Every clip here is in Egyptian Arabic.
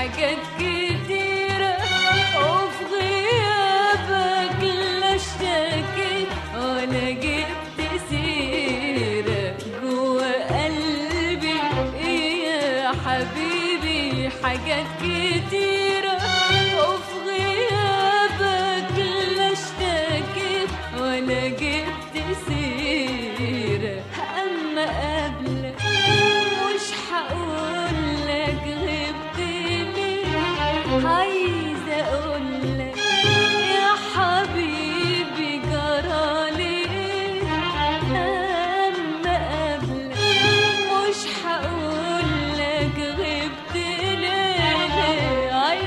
حاجات كتيرة وفي غيابك لا اشتكيت ولا جبت سيرة جوا قلبي يا حبيبي حاجات كتيرة وفي غيابك لا اشتكيت ولا جبت سيرة أما قبلك مش هقولك غبت ليه عايزة أقولك يا حبيبي جرالي إيه أما قبلك مش هقولك غبت ليه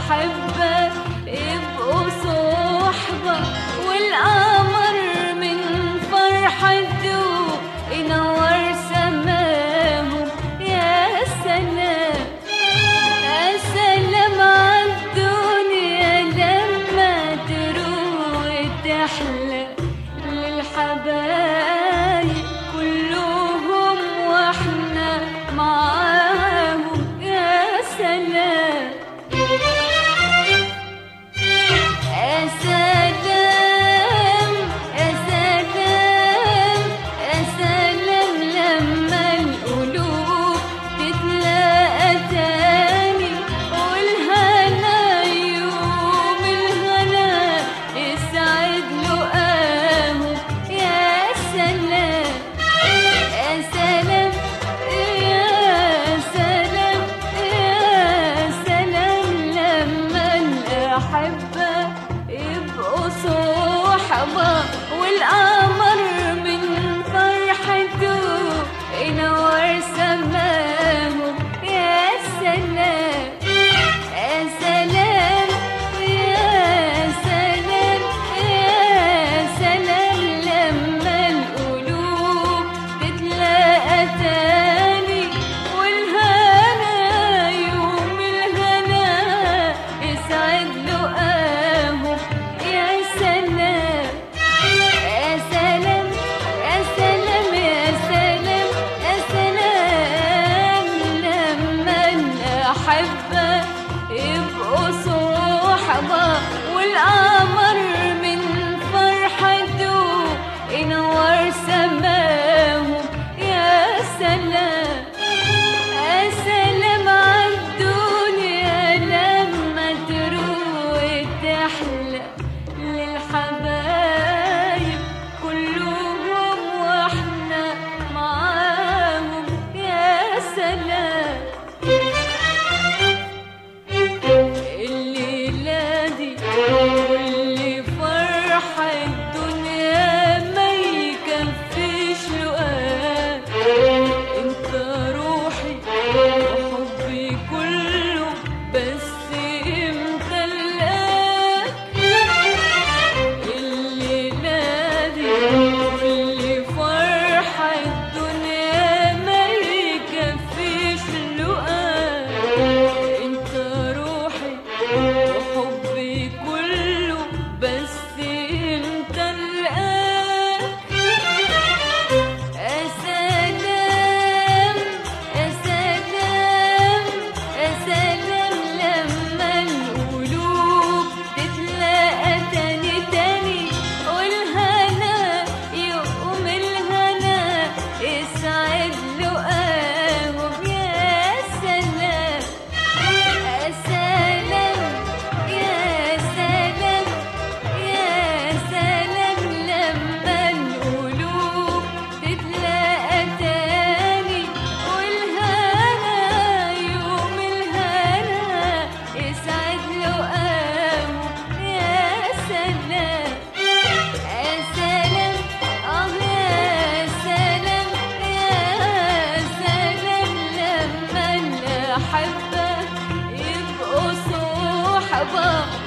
الأحبة يبقوا صحبة والقمر من فرحته ينور سماهم يا سلام يا سلام عالدنيا لما تروح تحلى للحبايب كلهم واحنا معاهم يا سلام يا سلام يا سلام يا سلام لما القلوب تتلاقى تاني والهنا يوم الهنا يسعد لقاهم يا سلام يا سلام يا سلام يا سلام لما الأحبة يبقوا صحبة والقمر من فرحته ينور سماهم يا سلام يا سلام يا سلام يا سلام لما القلوب تتلاقى تاني والهنا يوم الهنا يسعد لقاهم يا سلام يا سلام يا سلام يا سلام يا سلام لما الأحبة يبقوا صحبة والقمر من فرحته ينور سماهم يا سلام يا سلام عالدنيا لما تروح تحلى للحبايب كلهم واحنا معاهم يا سلام الليلة دي واللي فرحة الدنيا ما يكفيش لقاك انت روحي وحبي كله بس امتى القاك الليلة دي واللي فرحة الدنيا ما يكفيش لقاك انت روحي وحبي كله بس انت القاك يا سلام يا سلام يا سلام لما القلوب تتلاقى تاني تاني والهنا يقوم الهنا يسعد لقاهم يا سلام يا سلام يا سلام يا سلام لما القلوب تتلاقى تاني والهنا يوم الهنا يسعد لقاهم يا سلام يا سلام اه يا سلام يا سلام لما الأحبة يبقوا صحبة